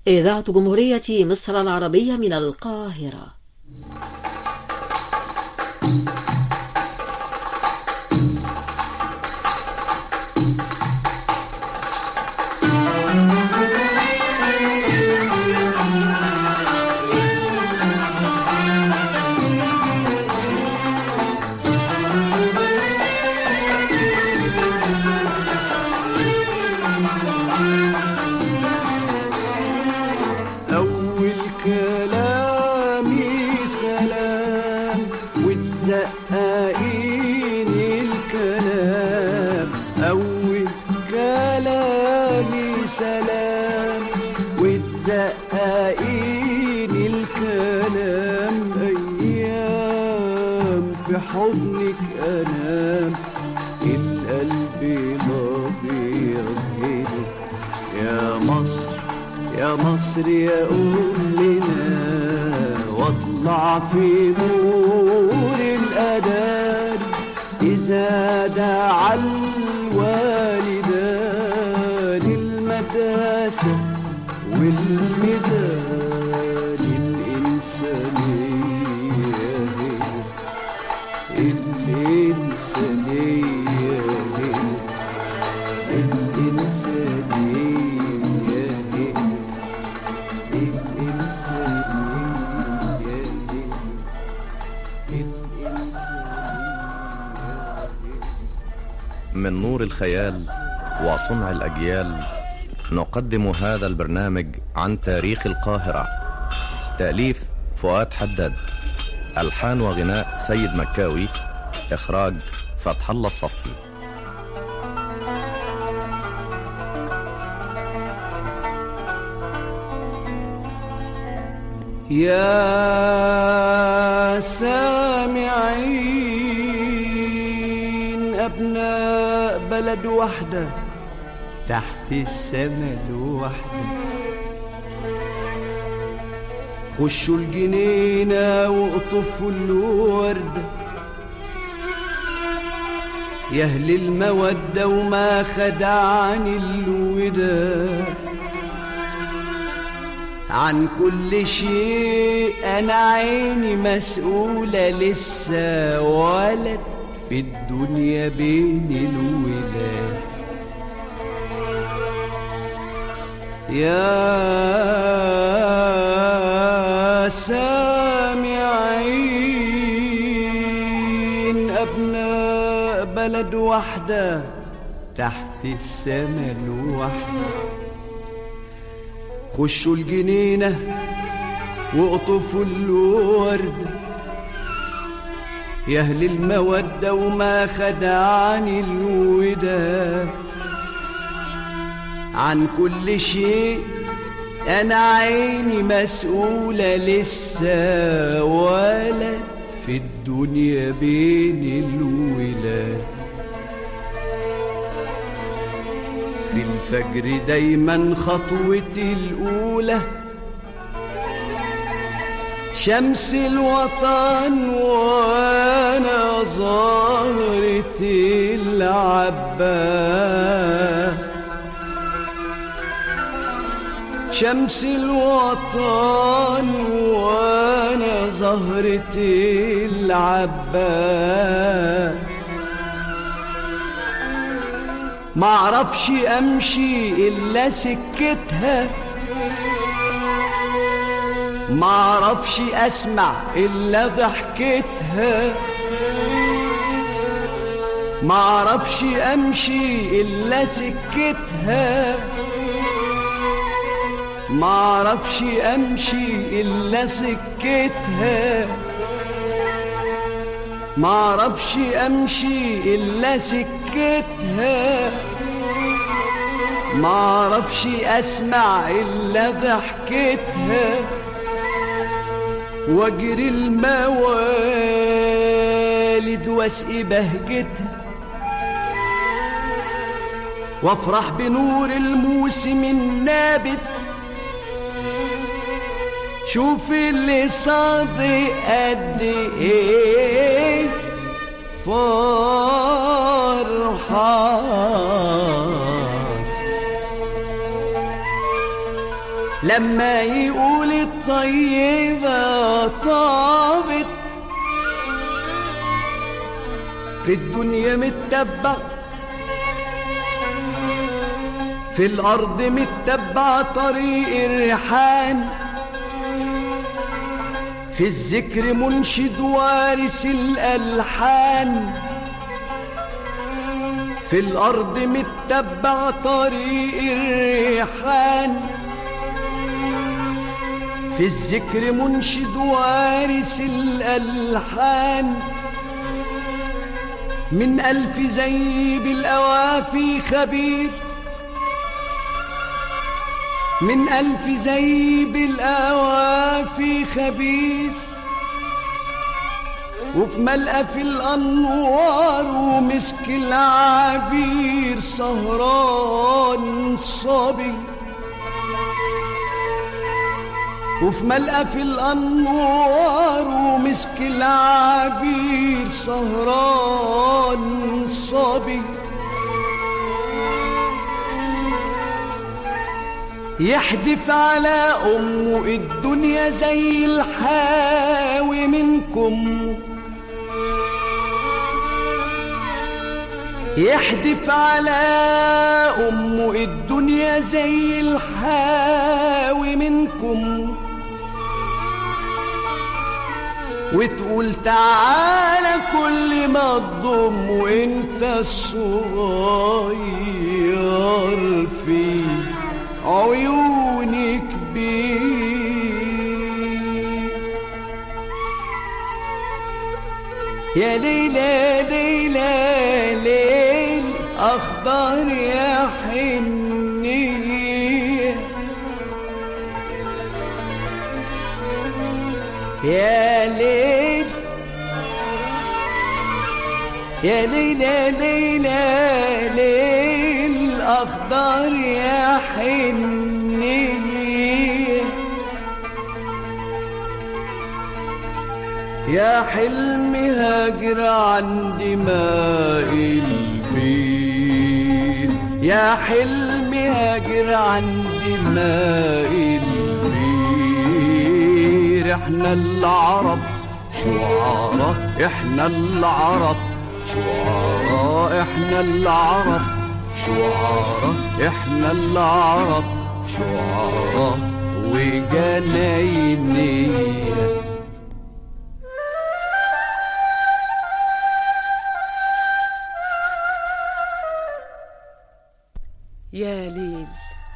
إذاعة جمهورية مصر العربية من القاهرة أول كلامي سلام وتزققين الكلام أول كلامي سلام وتزققين الكلام أيام في حضنك أنام القلب نبيض هدي يا مصر يا مصر يا أمنا واطلع في نور الأذان إذا دعا الوالدان المداسة والميدان الإنسانية هي الإنسانية هي الإنسانية هي من نور الخيال وصنع الأجيال نقدم هذا البرنامج عن تاريخ القاهرة تأليف فؤاد حداد ألحان وغناء سيد مكاوي إخراج فتح الله الصفي يا سامعين أبناء بلد وحدة تحت السما الوحدة خشوا الجنينة واقطفوا الوردة يا أهل المودة وما خدعني الوداع عن كل شيء انا عيني مسؤولة لسه ولد في الدنيا بين الولاد يا سامعين ابناء بلد وحده تحت السما الوحده خشوا الجنينة واقطفوا الوردة يا أهل المودة وما خدعني الوداد عن كل شيء أنا عيني مسؤولة لسه ولد في الدنيا بين الولاد في الفجر دايما خطوتي الأولى شمس الوطن وأنا ظاهرتي العباه شمس الوطن وأنا زهرتي العباه معرفش امشي الا سكتها معرفش اسمع الا ضحكتها معرفش امشي الا سكتها معرفش امشي الا سكتها معرفش امشي الا سكتها معرفش اسمع الا ضحكتها واجري الموالد واسقي بهجتها وافرح بنور الموسم النابت شوف اللي صادق قد ايه فرحان لما يقول الطيبة طابت في الدنيا متبع في الأرض متبع طريق الريحان في الذكر منشد وارث الألحان في الأرض متبع طريق الريحان في الذكر منشد وارث الألحان من ألف زي بالأوافي خبير من ألف زي بالأوافي خبير وفي ملقى في الأنوار ومسك العبير سهران صبي وفي ملقى في الأنوار ومسك العبير سهران صبي يحدف على أمه الدنيا زي الحاوي منكم يحدف على أمه الدنيا زي الحاوي منكم وتقول تعالى كل ما تضم وانت الصغير في عيونك بيه يا ليلى ليلى ليل أخضر يا حنية يا ليل يا ليلى ليلى ليل أخضر يا حنية يا حلم هاجر عن دماء البير يا حلم هاجر عن دماء البير احنا العرب شعراء احنا العرب شعراء احنا العرب شعراء احنا العرب شعراء وجناينيه يا ليل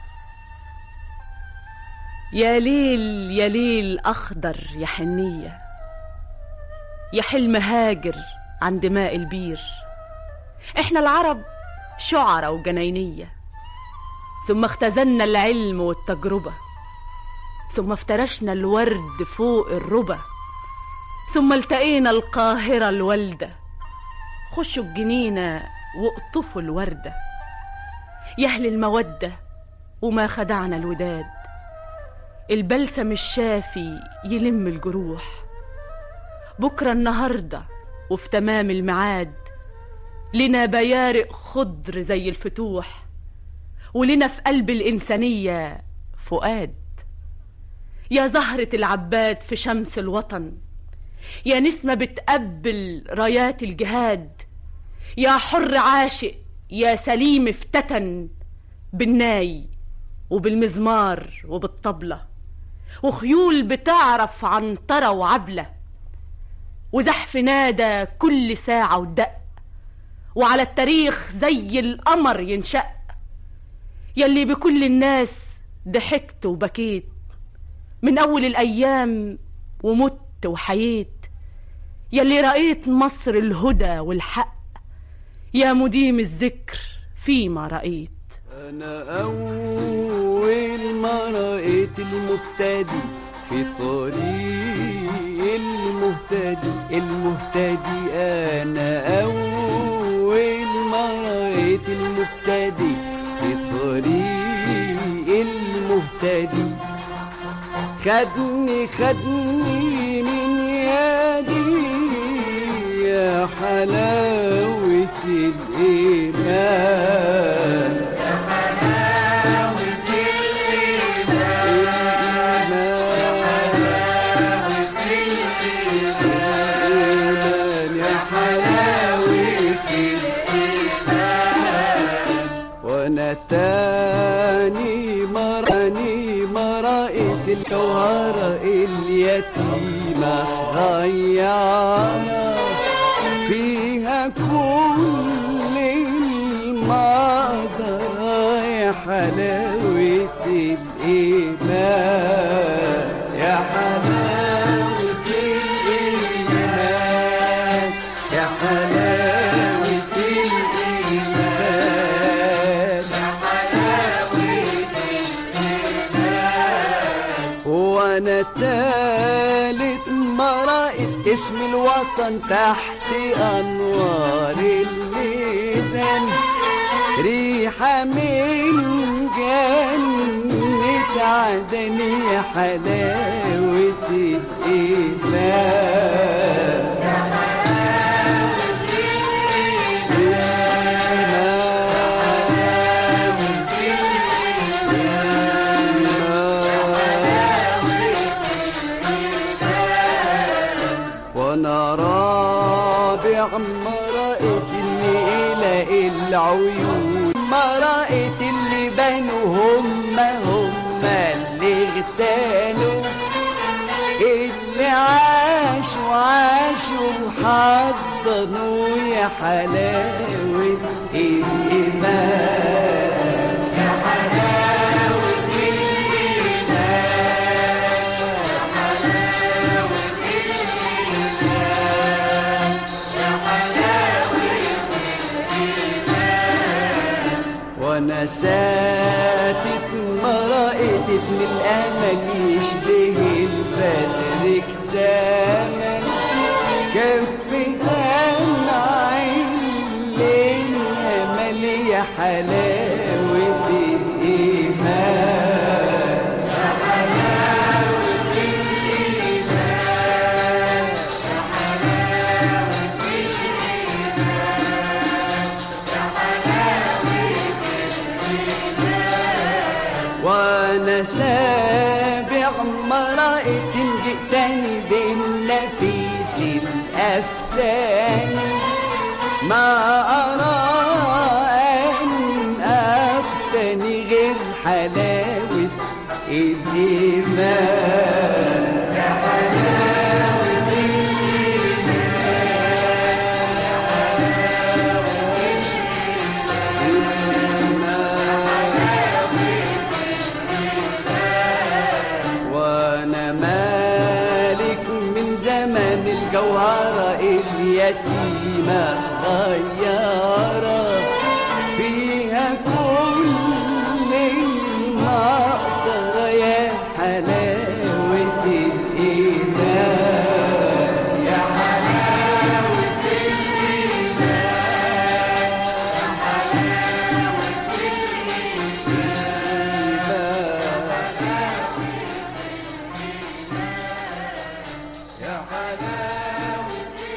يا ليل يا ليل أخضر يا حنية يا حلم هاجر عن دماء البير احنا العرب شعرة وجناينية ثم اختزلنا العلم والتجربة ثم افترشنا الورد فوق الربا ثم التقينا القاهرة الوالدة خشوا الجنينة واقطفوا الوردة يا أهل المودة وما خدعنا الوداد البلسم الشافي يلم الجروح بكرة النهاردة وفي تمام الميعاد لنا بيارق خضر زي الفتوح ولنا في قلب الإنسانية فؤاد يا زهرة العباد في شمس الوطن يا نسمة بتقبل رايات الجهاد يا حر عاشق يا سليم افتتن بالناي وبالمزمار وبالطبلة وخيول بتعرف عنطرة وعبلة وزحف نادى كل ساعة ودق وعلى التاريخ زي القمر ينشق يلي بكل الناس ضحكت وبكيت من أول الأيام ومت وحييت يلي رأيت مصر الهدى والحق يا مديم الذكر فيما رأيت أنا أول ما رأيت المبتدي في طريق المهتدي المهتدي أنا أول ما رأيت المبتدي في طريق المهتدي خدني خدني من يدي يا حلاوة الإيمان الجوهرة اليتيمة صغيرة فيها كل المقدرة يا حلاوة الإيمان يا حلاوة الإيمان يا حلاوة الإيمان وانا تالت مرائد اسم الوطن تحت انوار الميدان ريحة من جنة عدن يا حلاوة الإيمان وانا رابع مرأة النيلة العيون مرأة اللي بنوا هم هم اللي اغتالوا اللي عاشوا عاشوا وحضنوا يا حلاوة الإيمان يا حلاوة وانا ساتت مرأة ابن الامل يشبه البدر كتاما كفتها عين امل يا حلاوة الايمان يا حلاوة الايمان يا حلاوة وانا سابع مرأة جئتني بالنفيس الافتان ما ارى ان افتني غير حلاوة الايمان يا حلاوة وانا مالك من زمان الجوهرة اليتيمة صغيرة فيها كل المقدرة يا حلاوة الإيمان يا حلاوة الإيمان يا حلاوة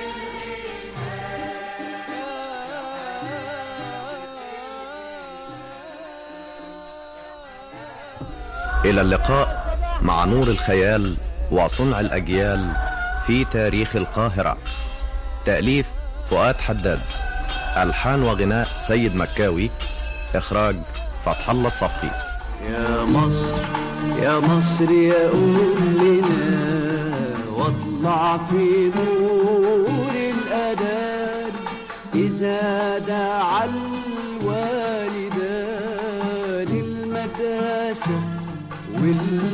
إلى اللقاء مع نور الخيال وصنع الأجيال في تاريخ القاهرة تأليف فؤاد حداد ألحان وغناء سيد مكاوي إخراج فتح الله الصفتي يا مصر يا مصر يا أمنا واطلع في نور الأذان إذا دعا الوالدان المداسة وال